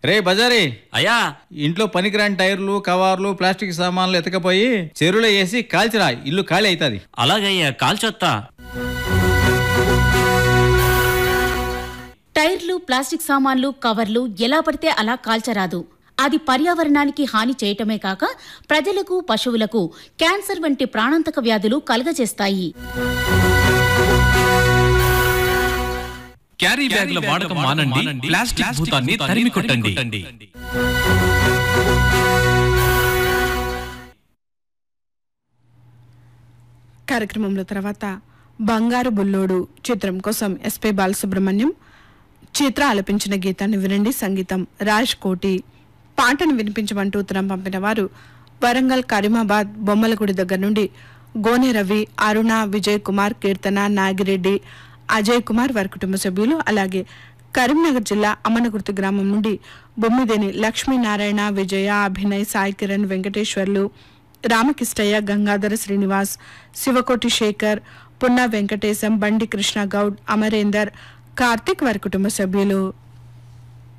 రే బజారీ అయ్యా ఇంట్లో పనికిరాని టైర్లు కవర్లు ప్లాస్టిక్ సామాన్లు ఎతకపోయి చెరువులో వేసి కాల్చిరా ఇల్లు ఖాళీ అవుతుంది అలాగయ్యా కాల్చొత్తా టైర్లు ప్లాస్టిక్ సామాన్లు కవర్లు ఎలా పడితే అలా కాల్చరాదు అది పర్యావరణానికి హాని చేయటమే కాక ప్రజలకు పశువులకు క్యాన్సర్ వంటి ప్రాణాంతక వ్యాధులు కలుగజేస్తాయి క్యారీ బ్యాగుల వాడకం మానండి ప్లాస్టిక్ భూతాన్ని తరిమి కొట్టండి కార్యక్రమంలో తర్వాత బంగారు బుల్లోడు చిత్రం కోసం ఎస్పి బాలసుబ్రహ్మణ్యం చిత్ర ఆలపించిన గీతాన్ని వినండి సంగీతం రాజ్ కోటి పాటను వినిపించమంటూ ఉత్తరం పంపిన వారు వరంగల్ కరీమాబాద్ బొమ్మలగుడి దగ్గర నుండి గోనె రవి అరుణ విజయ్ కుమార్ కీర్తన నాగిరెడ్డి అజయ్ కుమార్ వారి కుటుంబ సభ్యులు అలాగే కరీంనగర్ జిల్లా అమ్మనగుర్తి గ్రామం నుండి బొమ్మిదేని లక్ష్మీనారాయణ విజయ అభినయ్ సాయి కిరణ్ వెంకటేశ్వర్లు రామకిష్టయ్య గంగాధర శ్రీనివాస్ శివకోటి శేఖర్ పున్న వెంకటేశం బండి కృష్ణ గౌడ్ అమరేందర్ కార్తిక్ వారి కుటుంబ సభ్యులు